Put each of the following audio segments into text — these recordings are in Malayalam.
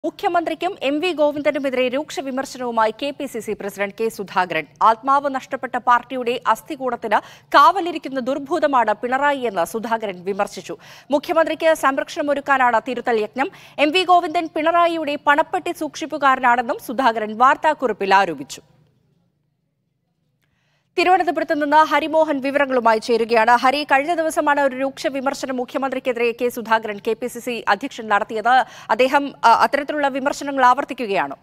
മുഖ്യമന്ത്രിക്കും എം വി ഗോവിന്ദനുമെതിരെ രൂക്ഷ വിമർശനവുമായി K P C C president K Sudhakaran ആത്മാവ് നഷ്ടപ്പെട്ട പാർട്ടിയുടെ അസ്ഥികൂടത്തിന് കാവലിരിക്കുന്ന ദുർഭൂതമാണ് പിണറായി എന്ന് സുധാകരൻ വിമർശിച്ചു മുഖ്യമന്ത്രിക്ക് സംരക്ഷണമൊരുക്കാനാണ് തിരുത്തൽ യജ്ഞം എം വി ഗോവിന്ദൻ പിണറായിയുടെ പണപ്പെട്ടി സൂക്ഷിപ്പുകാരനാണെന്നും സുധാകരൻ വാർത്താക്കുറിപ്പിൽ ആരോപിച്ചു തിരുവനന്തപുരത്ത് നിന്ന് ഹരിമോഹൻ വിവരങ്ങളുമായി ചേരുകയാണ് ഹരി കഴിഞ്ഞ ദിവസമാണ് ഒരു രൂക്ഷ വിമർശനം മുഖ്യമന്ത്രിക്കെതിരെ K Sudhakaran K P C C അധ്യക്ഷൻ നടത്തിയത് അദ്ദേഹം അ, അത്തരത്തിലുള്ള വിമർശനങ്ങൾ ആവർത്തിക്കുകയാണോ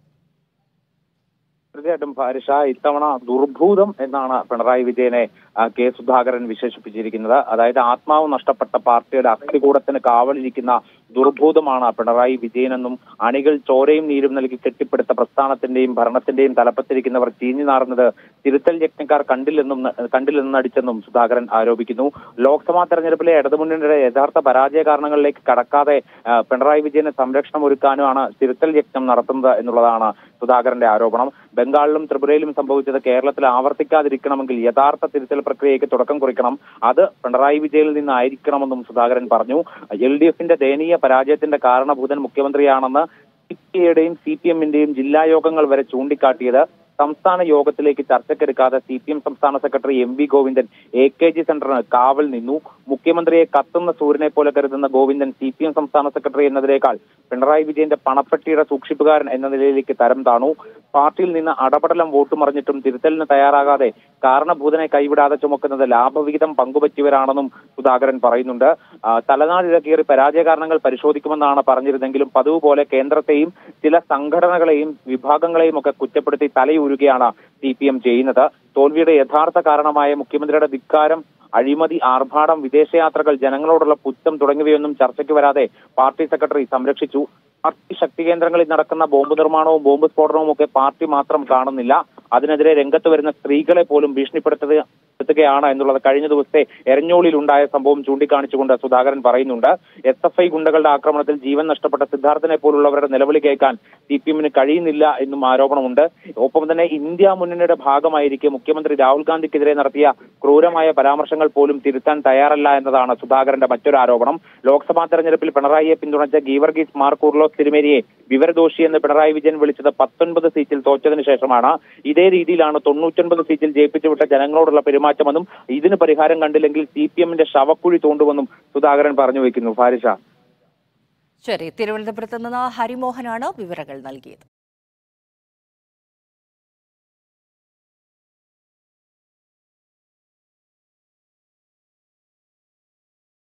തീർച്ചയായിട്ടും ഭാരിഷ ഇത്തവണ ദുർഭൂതം എന്നാണ് പിണറായി വിജയനെ ആ, കെ സുധാകരൻ വിശേഷിപ്പിച്ചിരിക്കുന്നത് അതായത് ആത്മാവ് നഷ്ടപ്പെട്ട പാർട്ടിയുടെ അസ്ഥികൂടത്തിന് കാവലിരിക്കുന്ന ദുർഭൂതമാണ് പിണറായി വിജയനെന്നും അണികൾ ചോരയും നീരും നൽകി കെട്ടിപ്പടുത്ത പ്രസ്ഥാനത്തിന്റെയും ഭരണത്തിന്റെയും തലപ്പത്തിരിക്കുന്നവർ ചീഞ്ഞു നാറുന്നത് തിരുത്തൽ യജ്ഞക്കാർ കണ്ടില്ലെന്നും കണ്ടില്ലെന്നും നടിച്ചെന്നും സുധാകരൻ ആരോപിക്കുന്നു ലോക്സഭാ തെരഞ്ഞെടുപ്പിലെ ഇടതുമുന്നണിയുടെ യഥാർത്ഥ പരാജയ കാരണങ്ങളിലേക്ക് കടക്കാതെ ആ, പിണറായി വിജയന് സംരക്ഷണം ഒരുക്കാനുമാണ് തിരുത്തൽ യജ്ഞം നടത്തുന്നത് എന്നുള്ളതാണ് സുധാകരന്റെ ആരോപണം ബംഗാളിലും ത്രിപുരയിലും സംഭവിച്ചത് കേരളത്തിൽ ആവർത്തിക്കാതിരിക്കണമെങ്കിൽ യഥാർത്ഥ തിരുത്തൽ പ്രക്രിയയ്ക്ക് തുടക്കം കുറിക്കണം അത് പിണറായി വിജയനിൽ നിന്നായിരിക്കണമെന്നും സുധാകരൻ പറഞ്ഞു എൽ ഡി എഫിന്റെ ദയനീയ പരാജയത്തിന്റെ കാരണഭൂതൻ മുഖ്യമന്ത്രിയാണെന്ന് സി പി ഐയുടെയും സി പി എമ്മിന്റെയും ജില്ലാ യോഗങ്ങൾ വരെ ചൂണ്ടിക്കാട്ടിയത് സംസ്ഥാന യോഗത്തിലേക്ക് ചർച്ചയ്ക്കെടുക്കാതെ സി പി എം സംസ്ഥാന secretary M V Govindan A K G സെന്ററിന് കാവൽ നിന്നു മുഖ്യമന്ത്രിയെ കത്തുന്ന സൂര്യനെ പോലെ കരുതുന്ന ഗോവിന്ദൻ സി പി എം സംസ്ഥാന സെക്രട്ടറി എന്നതിനേക്കാൾ പിണറായി വിജയന്റെ പണപ്പെട്ടിയുടെ സൂക്ഷിപ്പുകാരൻ എന്ന നിലയിലേക്ക് തരം താണു പാർട്ടിയിൽ നിന്ന് അടപടലം വോട്ട് മറിഞ്ഞിട്ടും തിരുത്തലിന് തയ്യാറാകാതെ കാരണഭൂതനെ കൈവിടാതെ ചുമക്കുന്നത് ലാഭവിഹിതം പങ്കുവച്ചവരാണെന്നും സുധാകരൻ പറയുന്നുണ്ട് ആ, തലനാടിഴക്കേറി പരാജയ കാരണങ്ങൾ പരിശോധിക്കുമെന്നാണ് പറഞ്ഞിരുന്നെങ്കിലും പതിവ് പോലെ കേന്ദ്രത്തെയും ചില സംഘടനകളെയും വിഭാഗങ്ങളെയും ഒക്കെ കുറ്റപ്പെടുത്തി തലയൂരുകയാണ് സി പി എം ചെയ്യുന്നത് തോൽവിയുടെ യഥാർത്ഥ കാരണമായ മുഖ്യമന്ത്രിയുടെ ധിക്കാരം അഴിമതി ആർഭാടം വിദേശയാത്രകൾ ജനങ്ങളോടുള്ള പുച്ഛം തുടങ്ങിയവയൊന്നും ചർച്ചയ്ക്ക് വരാതെ പാർട്ടി സെക്രട്ടറി സംരക്ഷിച്ചു പാർട്ടി ശക്തി കേന്ദ്രങ്ങളിൽ നടക്കുന്ന ബോംബ് നിർമ്മാണവും ബോംബ് സ്ഫോടനവും ഒക്കെ പാർട്ടി മാത്രം കാണുന്നില്ല അതിനെതിരെ രംഗത്ത് വരുന്ന സ്ത്രീകളെ പോലും ഭീഷണിപ്പെടുത്തുക പ്പെടുത്തുകയാണ് എന്നുള്ളത് കഴിഞ്ഞ ദിവസത്തെ എരഞ്ഞോളിൽ ഉണ്ടായ സംഭവം ചൂണ്ടിക്കാണിച്ചുകൊണ്ട് സുധാകരൻ പറയുന്നുണ്ട് എസ് എഫ് ഐ ഗുണ്ടകളുടെ ആക്രമണത്തിൽ ജീവൻ നഷ്ടപ്പെട്ട സിദ്ധാർത്ഥനെ പോലുള്ളവരുടെ നിലവിളി കേൾക്കാൻ സി പി എമ്മിന് കഴിയുന്നില്ല എന്നും ആരോപണമുണ്ട് ഒപ്പം തന്നെ ഇന്ത്യ മുന്നണിയുടെ ഭാഗമായിരിക്കെ മുഖ്യമന്ത്രി രാഹുൽ ഗാന്ധിക്കെതിരെ നടത്തിയ ക്രൂരമായ പരാമർശങ്ങൾ പോലും തിരുത്താൻ തയ്യാറല്ല എന്നതാണ് സുധാകരന്റെ മറ്റൊരു ആരോപണം ലോക്സഭാ തെരഞ്ഞെടുപ്പിൽ പിണറായിയെ പിന്തുണച്ച ഗീവർഗീസ് മാർ കൂർലോസ് തിരുമേനിയെ വിവരദോഷി എന്ന് പിണറായി വിജയൻ വിളിച്ചത് പത്തൊൻപത് സീറ്റിൽ തോറ്റതിനു ശേഷമാണ് ഇതേ രീതിയിലാണ് തൊണ്ണൂറ്റൊൻപത് സീറ്റിൽ ജയിപ്പിച്ചുവിട്ട ജനങ്ങളോടുള്ള പെരുമാറ്റമെന്നും ഇതിന് പരിഹാരം കണ്ടില്ലെങ്കിൽ സി പി എമ്മിന്റെ ശവക്കുഴി തോണ്ടുമെന്നും സുധാകരൻ പറഞ്ഞു വെക്കുന്നു ഫാരിഷ ശരി തിരുവനന്തപുരത്ത് നിന്ന് ഹരിമോഹനാണ് വിവരങ്ങൾ നൽകിയത്